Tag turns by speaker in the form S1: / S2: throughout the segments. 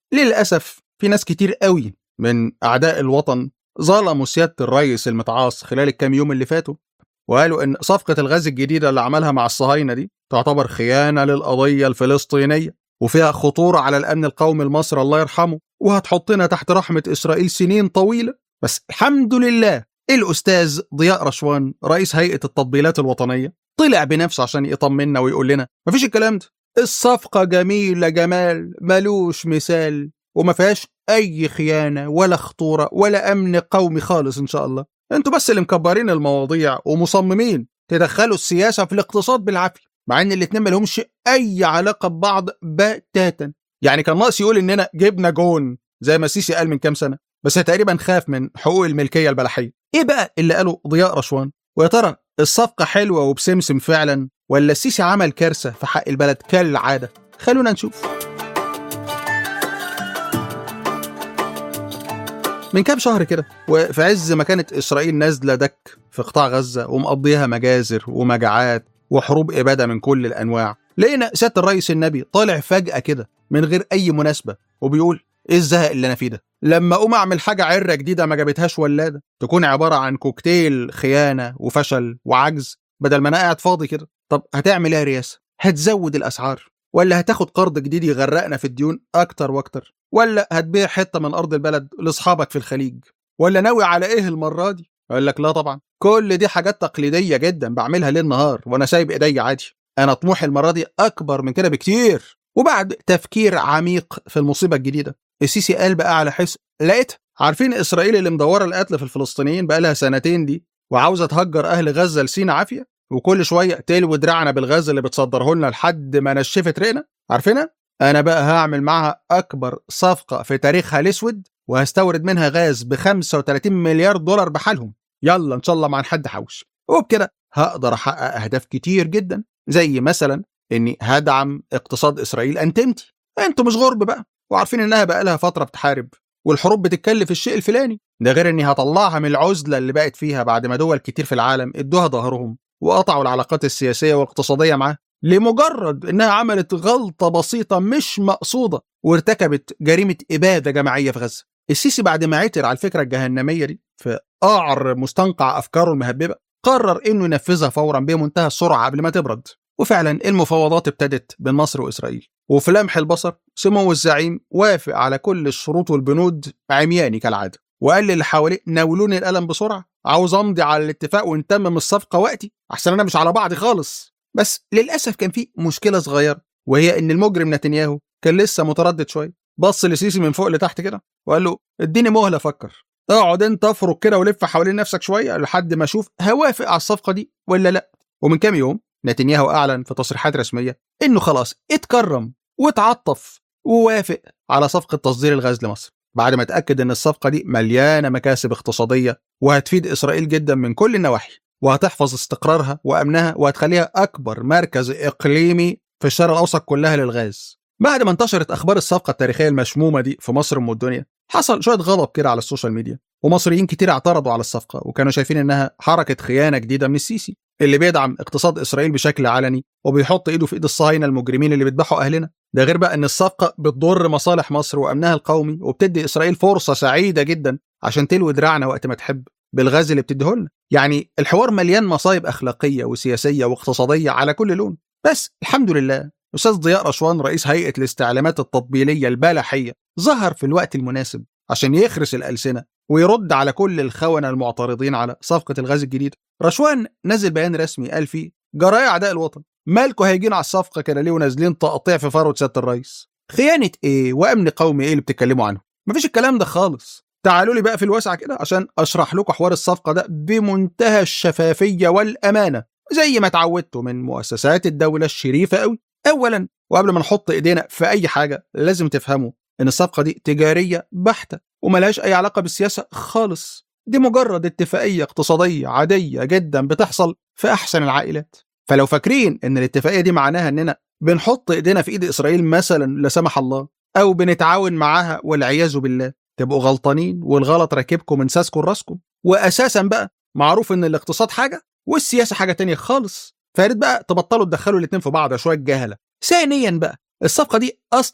S1: للاسف في ناس كتير قوي من اعداء الوطن ظلموا سياده الرئيس المتعاص خلال الكام يوم اللي فاتوا وقالوا ان صفقه الغاز الجديده اللي عملها مع الصهاينه دي تعتبر خيانه للقضيه الفلسطينيه وفيها خطوره على الامن القومي المصري الله يرحمه وهتحطنا تحت رحمه اسرائيل سنين طويله بس الحمد لله الاستاذ ضياء رشوان رئيس هيئه التطبيلات الوطنيه طلع بنفسه عشان يطمنا ويقول لنا مفيش الكلام ده الصفقه جميله جمال ملوش مثال وما فيهاش اي خيانه ولا خطوره ولا امن قومي خالص ان شاء الله انتوا بس اللي مكبرين المواضيع ومصممين تدخلوا السياسه في الاقتصاد بالعافيه مع ان الاتنين مالهمش اي علاقه ببعض بتاتا يعني كان ناقص يقول اننا جبنا جون زي ما السيسي قال من كام سنه بس تقريبا خاف من حقوق الملكيه البلحيه ايه بقى اللي قاله ضياء رشوان ويا ترى الصفقه حلوه وبسمسم فعلا ولا السيسي عمل كارثه في حق البلد كالعاده خلونا نشوف من كام شهر كده وفي عز ما كانت اسرائيل نازله دك في قطاع غزه ومقضيها مجازر ومجاعات وحروب اباده من كل الانواع لقينا سياده الرئيس النبي طالع فجاه كده من غير اي مناسبه وبيقول ايه الزهق اللي انا فيه ده لما اقوم اعمل حاجه عره جديده ما جابتهاش ولاده تكون عباره عن كوكتيل خيانه وفشل وعجز بدل ما انا قاعد فاضي كده طب هتعمل ايه يا رياسه هتزود الاسعار ولا هتاخد قرض جديد يغرقنا في الديون اكتر واكتر ولا هتبيع حته من ارض البلد لاصحابك في الخليج ولا ناوي على ايه المره دي اقول لك لا طبعا كل دي حاجات تقليديه جدا بعملها ليل نهار وانا سايب ايدي عادي انا طموحي المره دي اكبر من كده بكتير وبعد تفكير عميق في المصيبه الجديده السيسي قال بقى على حس لقيتها عارفين اسرائيل اللي مدوره القتل في الفلسطينيين بقى لها سنتين دي وعاوزه تهجر اهل غزه لسينا عافيه وكل شويه تلوي دراعنا بالغاز اللي بتصدره لنا لحد ما نشفت رقنا عارفينها انا بقى هعمل معاها اكبر صفقه في تاريخها الاسود وهستورد منها غاز ب 35 مليار دولار بحالهم يلا ان شاء الله مع حد حوش وبكده هقدر احقق اهداف كتير جدا زي مثلا اني هدعم اقتصاد اسرائيل انتمتي انتوا مش غرب بقى وعارفين انها بقى لها فتره بتحارب والحروب بتتكلف الشيء الفلاني ده غير اني هطلعها من العزله اللي بقت فيها بعد ما دول كتير في العالم ادوها ظهرهم وقطعوا العلاقات السياسيه والاقتصاديه معاها لمجرد انها عملت غلطه بسيطه مش مقصوده وارتكبت جريمه اباده جماعيه في غزه السيسي بعد ما عتر على الفكره الجهنميه دي في قعر مستنقع افكاره المهببه قرر انه ينفذها فورا بمنتهى السرعه قبل ما تبرد وفعلا المفاوضات ابتدت بين مصر واسرائيل وفي لمح البصر سمو الزعيم وافق على كل الشروط والبنود عمياني كالعاده وقال للي حواليه ناولوني القلم بسرعه عاوز امضي على الاتفاق ونتمم الصفقه وقتي احسن انا مش على بعضي خالص بس للاسف كان في مشكله صغيره وهي ان المجرم نتنياهو كان لسه متردد شويه بص لسيسي من فوق لتحت كده وقال له اديني مهله افكر اقعد انت افرك كده ولف حوالين نفسك شويه لحد ما اشوف هوافق على الصفقه دي ولا لا ومن كام يوم نتنياهو اعلن في تصريحات رسميه انه خلاص اتكرم واتعطف ووافق على صفقه تصدير الغاز لمصر بعد ما اتاكد ان الصفقه دي مليانه مكاسب اقتصاديه وهتفيد اسرائيل جدا من كل النواحي وهتحفظ استقرارها وامنها وهتخليها اكبر مركز اقليمي في الشرق الاوسط كلها للغاز بعد ما انتشرت اخبار الصفقه التاريخيه المشمومه دي في مصر ام الدنيا حصل شويه غضب كده على السوشيال ميديا ومصريين كتير اعترضوا على الصفقه وكانوا شايفين انها حركه خيانه جديده من السيسي اللي بيدعم اقتصاد اسرائيل بشكل علني وبيحط ايده في ايد الصهاينه المجرمين اللي بيذبحوا اهلنا ده غير بقى ان الصفقه بتضر مصالح مصر وامنها القومي وبتدي اسرائيل فرصه سعيده جدا عشان تلوي دراعنا وقت ما تحب بالغاز اللي بتديه لنا يعني الحوار مليان مصايب اخلاقيه وسياسيه واقتصاديه على كل لون بس الحمد لله استاذ ضياء رشوان رئيس هيئه الاستعلامات التطبيليه البلحيه ظهر في الوقت المناسب عشان يخرس الالسنه ويرد على كل الخونه المعترضين على صفقه الغاز الجديده رشوان نزل بيان رسمي قال فيه جرايا اعداء الوطن مالكوا هيجين على الصفقه كده ليه ونازلين تقطيع في فروه سياده الرئيس خيانه ايه وامن قومي ايه اللي بتتكلموا عنه مفيش الكلام ده خالص تعالوا لي بقى في الواسع كده عشان اشرح لكم حوار الصفقه ده بمنتهى الشفافيه والامانه زي ما اتعودتوا من مؤسسات الدوله الشريفه قوي اولا وقبل ما نحط ايدينا في اي حاجه لازم تفهموا ان الصفقه دي تجاريه بحته وملهاش اي علاقه بالسياسه خالص دي مجرد اتفاقيه اقتصاديه عاديه جدا بتحصل في احسن العائلات فلو فاكرين ان الاتفاقيه دي معناها اننا بنحط ايدينا في ايد اسرائيل مثلا لا سمح الله او بنتعاون معاها والعياذ بالله تبقوا غلطانين والغلط راكبكم من ساسكم راسكم واساسا بقى معروف ان الاقتصاد حاجه والسياسه حاجه تانية خالص فياريت بقى تبطلوا تدخلوا الاتنين في بعض يا شويه جهله ثانيا بقى الصفقه دي اصلا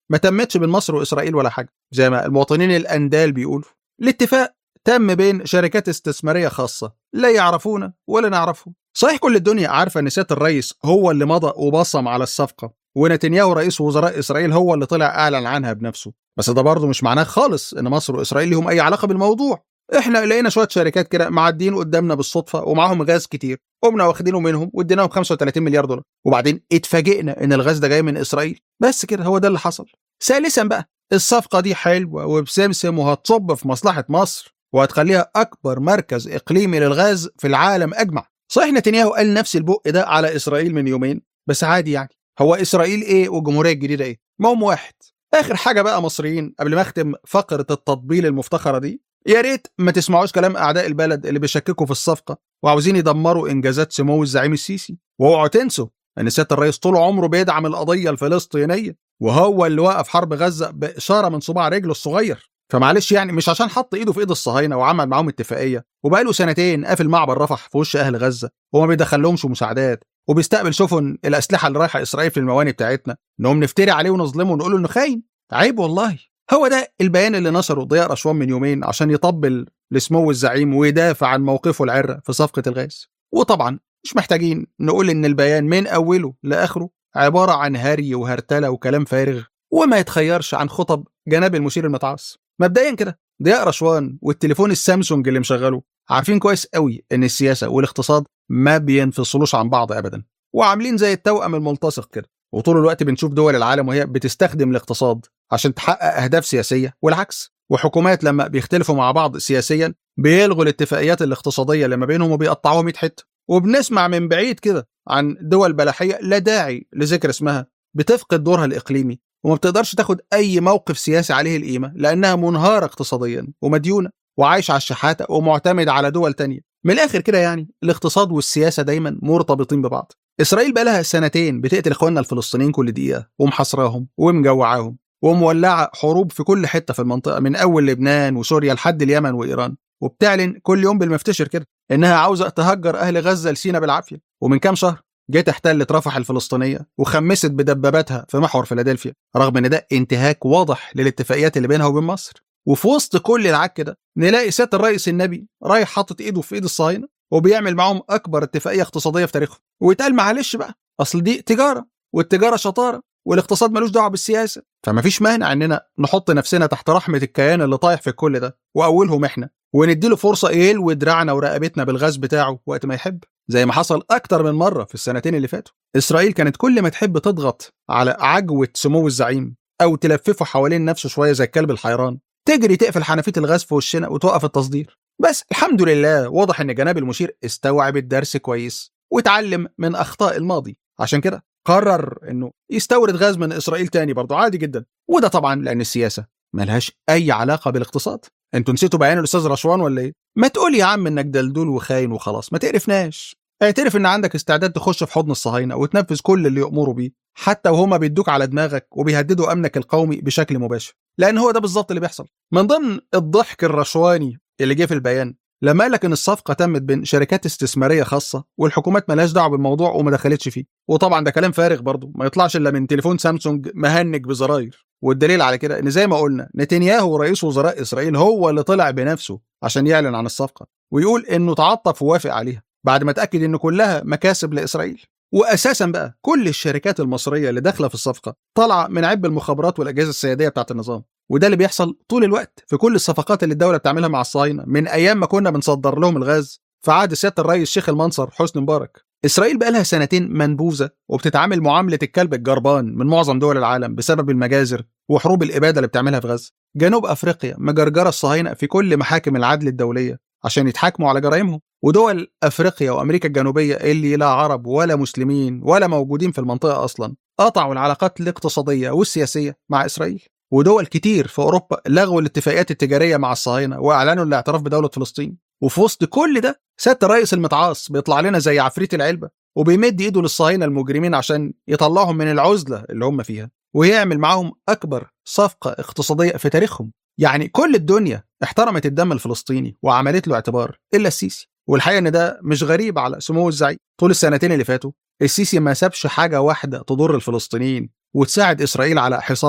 S1: ما تمتش بين مصر واسرائيل ولا حاجه زي ما المواطنين الاندال بيقولوا الاتفاق تم بين شركات استثماريه خاصه لا يعرفونا ولا نعرفهم صحيح كل الدنيا عارفه ان سياده الرئيس هو اللي مضى وبصم على الصفقه ونتنياهو رئيس وزراء اسرائيل هو اللي طلع اعلن عنها بنفسه بس ده برضه مش معناه خالص ان مصر واسرائيل لهم اي علاقه بالموضوع احنا لقينا شويه شركات كده معديين قدامنا بالصدفه ومعاهم غاز كتير قمنا واخدينه منهم واديناهم 35 مليار دولار وبعدين اتفاجئنا ان الغاز ده جاي من اسرائيل بس كده هو ده اللي حصل ثالثا بقى الصفقه دي حلوه وبسمسم وهتصب في مصلحه مصر وهتخليها اكبر مركز اقليمي للغاز في العالم اجمع صحيح نتنياهو قال نفس البق ده على اسرائيل من يومين بس عادي يعني هو اسرائيل ايه والجمهوريه الجديده ايه ما هم واحد اخر حاجه بقى مصريين قبل ما اختم فقره التطبيل المفتخره دي يا ريت ما تسمعوش كلام اعداء البلد اللي بيشككوا في الصفقه وعاوزين يدمروا انجازات سمو الزعيم السيسي واوعوا تنسوا ان سياده الرئيس طول عمره بيدعم القضيه الفلسطينيه وهو اللي وقف حرب غزه باشاره من صباع رجله الصغير فمعلش يعني مش عشان حط ايده في ايد الصهاينه وعمل معاهم اتفاقيه وبقاله سنتين قافل معبر رفح في وش اهل غزه وما بيدخلهمش مساعدات وبيستقبل سفن الاسلحه اللي رايحه اسرائيل في المواني بتاعتنا نقوم نفتري عليه ونظلمه ونقول له انه خاين عيب والله هو ده البيان اللي نشره ضياء رشوان من يومين عشان يطبل لسمو الزعيم ويدافع عن موقفه العرة في صفقة الغاز وطبعا مش محتاجين نقول ان البيان من اوله لاخره عبارة عن هري وهرتلة وكلام فارغ وما يتخيرش عن خطب جناب المشير المتعاص مبدئيا كده ضياء رشوان والتليفون السامسونج اللي مشغله عارفين كويس قوي ان السياسة والاقتصاد ما بينفصلوش عن بعض ابدا وعاملين زي التوأم الملتصق كده وطول الوقت بنشوف دول العالم وهي بتستخدم الاقتصاد عشان تحقق اهداف سياسيه والعكس وحكومات لما بيختلفوا مع بعض سياسيا بيلغوا الاتفاقيات الاقتصاديه اللي ما بينهم وبيقطعوها 100 حته وبنسمع من بعيد كده عن دول بلحيه لا داعي لذكر اسمها بتفقد دورها الاقليمي وما بتقدرش تاخد اي موقف سياسي عليه القيمه لانها منهاره اقتصاديا ومديونه وعايشه على الشحاته ومعتمده على دول تانية من الاخر كده يعني الاقتصاد والسياسه دايما مرتبطين ببعض اسرائيل بقى لها سنتين بتقتل اخواننا الفلسطينيين كل دقيقه ومحاصراهم ومجوعاهم ومولعه حروب في كل حته في المنطقه من اول لبنان وسوريا لحد اليمن وايران وبتعلن كل يوم بالمفتشر كده انها عاوزه تهجر اهل غزه لسينا بالعافيه ومن كام شهر جت احتلت رفح الفلسطينيه وخمست بدباباتها في محور فيلادلفيا رغم ان ده انتهاك واضح للاتفاقيات اللي بينها وبين مصر وفي وسط كل العك ده نلاقي سياده الرئيس النبي رايح حاطط ايده في ايد الصهاينه وبيعمل معاهم اكبر اتفاقيه اقتصاديه في تاريخهم ويتقال معلش بقى اصل دي تجاره والتجاره شطاره والاقتصاد ملوش دعوه بالسياسه فما فيش مانع اننا نحط نفسنا تحت رحمه الكيان اللي طايح في كل ده واولهم احنا ونديله فرصه يلوي دراعنا ورقبتنا بالغاز بتاعه وقت ما يحب زي ما حصل اكتر من مره في السنتين اللي فاتوا اسرائيل كانت كل ما تحب تضغط على عجوه سمو الزعيم او تلففه حوالين نفسه شويه زي الكلب الحيران تجري تقفل حنفيه الغاز في وشنا وتوقف التصدير بس الحمد لله واضح ان جناب المشير استوعب الدرس كويس واتعلم من اخطاء الماضي عشان كده قرر انه يستورد غاز من اسرائيل تاني برضه عادي جدا وده طبعا لان السياسه ملهاش اي علاقه بالاقتصاد انتوا نسيتوا بيان الاستاذ رشوان ولا ايه ما تقول يا عم انك دلدول وخاين وخلاص ما تقرفناش اعترف ان عندك استعداد تخش في حضن الصهاينه وتنفذ كل اللي يامروا بيه حتى وهما بيدوك على دماغك وبيهددوا امنك القومي بشكل مباشر لان هو ده بالظبط اللي بيحصل من ضمن الضحك الرشواني اللي جه في البيان لما قال لك ان الصفقه تمت بين شركات استثماريه خاصه والحكومات مالهاش دعوه بالموضوع وما دخلتش فيه وطبعا ده كلام فارغ برضه ما يطلعش الا من تليفون سامسونج مهنج بزراير والدليل على كده ان زي ما قلنا نتنياهو رئيس وزراء اسرائيل هو اللي طلع بنفسه عشان يعلن عن الصفقه ويقول انه تعاطف ووافق عليها بعد ما اتاكد ان كلها مكاسب لاسرائيل واساسا بقى كل الشركات المصريه اللي داخله في الصفقه طالعه من عب المخابرات والاجهزه السياديه بتاعت النظام وده اللي بيحصل طول الوقت في كل الصفقات اللي الدوله بتعملها مع الصهاينه من ايام ما كنا بنصدر لهم الغاز في عهد سياده الرئيس شيخ المنصر حسني مبارك اسرائيل بقى لها سنتين منبوذه وبتتعامل معامله الكلب الجربان من معظم دول العالم بسبب المجازر وحروب الاباده اللي بتعملها في غزه جنوب افريقيا مجرجره الصهاينه في كل محاكم العدل الدوليه عشان يتحاكموا على جرائمهم ودول افريقيا وامريكا الجنوبيه اللي لا عرب ولا مسلمين ولا موجودين في المنطقه اصلا قطعوا العلاقات الاقتصاديه والسياسيه مع اسرائيل ودول كتير في اوروبا لغوا الاتفاقيات التجاريه مع الصهاينه واعلنوا الاعتراف بدوله فلسطين وفي وسط كل ده سياده الرئيس المتعاص بيطلع لنا زي عفريت العلبه وبيمد ايده للصهاينه المجرمين عشان يطلعهم من العزله اللي هم فيها ويعمل معاهم اكبر صفقه اقتصاديه في تاريخهم يعني كل الدنيا احترمت الدم الفلسطيني وعملت له اعتبار الا السيسي والحقيقه ان ده مش غريب على سمو الزعيم طول السنتين اللي فاتوا السيسي ما سابش حاجه واحده تضر الفلسطينيين وتساعد اسرائيل على حصارهم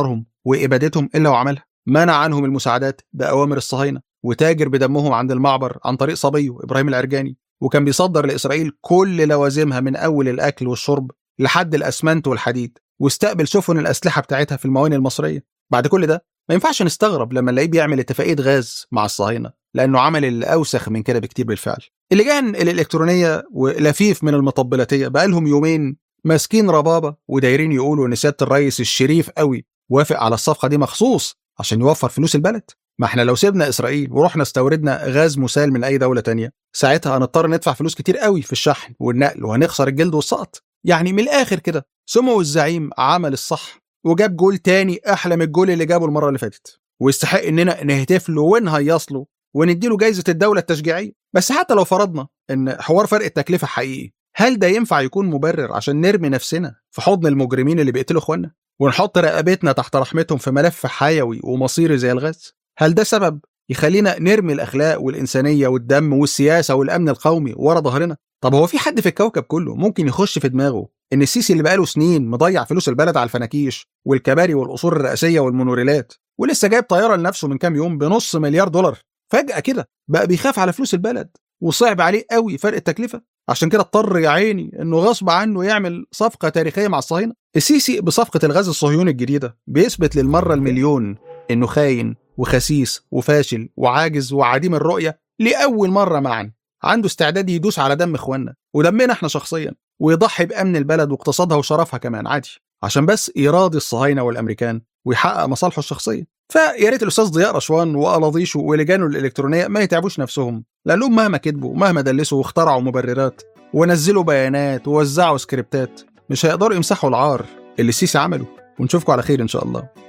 S1: وابادتهم الا وعملها منع عنهم المساعدات باوامر الصهاينه وتاجر بدمهم عند المعبر عن طريق صبيه ابراهيم العرجاني وكان بيصدر لاسرائيل كل لوازمها من اول الاكل والشرب لحد الاسمنت والحديد واستقبل سفن الاسلحه بتاعتها في الموانئ المصريه بعد كل ده ما ينفعش نستغرب لما نلاقيه بيعمل اتفاقيه غاز مع الصهاينه لانه عمل اللي اوسخ من كده بكتير بالفعل اللجان الالكترونيه ولفيف من المطبلاتيه بقى لهم يومين ماسكين ربابه ودايرين يقولوا ان سياده الرئيس الشريف قوي وافق على الصفقه دي مخصوص عشان يوفر فلوس البلد ما احنا لو سيبنا اسرائيل ورحنا استوردنا غاز مسال من اي دوله تانية ساعتها هنضطر ندفع فلوس كتير قوي في الشحن والنقل وهنخسر الجلد والسقط يعني من الاخر كده سمو الزعيم عمل الصح وجاب جول تاني احلى من الجول اللي جابه المره اللي فاتت ويستحق اننا نهتف له ونهيص له ونديله جايزه الدوله التشجيعيه بس حتى لو فرضنا ان حوار فرق التكلفه حقيقي هل ده ينفع يكون مبرر عشان نرمي نفسنا في حضن المجرمين اللي بيقتلوا اخواننا ونحط رقبتنا تحت رحمتهم في ملف حيوي ومصيري زي الغاز هل ده سبب يخلينا نرمي الاخلاق والانسانيه والدم والسياسه والامن القومي ورا ظهرنا طب هو في حد في الكوكب كله ممكن يخش في دماغه ان السيسي اللي بقاله سنين مضيع فلوس البلد على الفناكيش والكباري والقصور الرئاسيه والمونوريلات ولسه جايب طياره لنفسه من كام يوم بنص مليار دولار فجاه كده بقى بيخاف على فلوس البلد وصعب عليه قوي فرق التكلفه عشان كده اضطر يا عيني انه غصب عنه يعمل صفقه تاريخيه مع الصهاينه السيسي بصفقه الغاز الصهيوني الجديده بيثبت للمره المليون انه خاين وخسيس وفاشل وعاجز وعديم الرؤيه لاول مره معا عنده استعداد يدوس على دم اخواننا ودمنا احنا شخصيا ويضحي بامن البلد واقتصادها وشرفها كمان عادي عشان بس يراضي الصهاينه والامريكان ويحقق مصالحه الشخصيه فيا ريت الاستاذ ضياء رشوان والاضيشه ولجانه الالكترونيه ما يتعبوش نفسهم لانهم مهما كذبوا مهما دلسوا واخترعوا مبررات ونزلوا بيانات ووزعوا سكريبتات مش هيقدروا يمسحوا العار اللي السيسي عمله ونشوفكم على خير ان شاء الله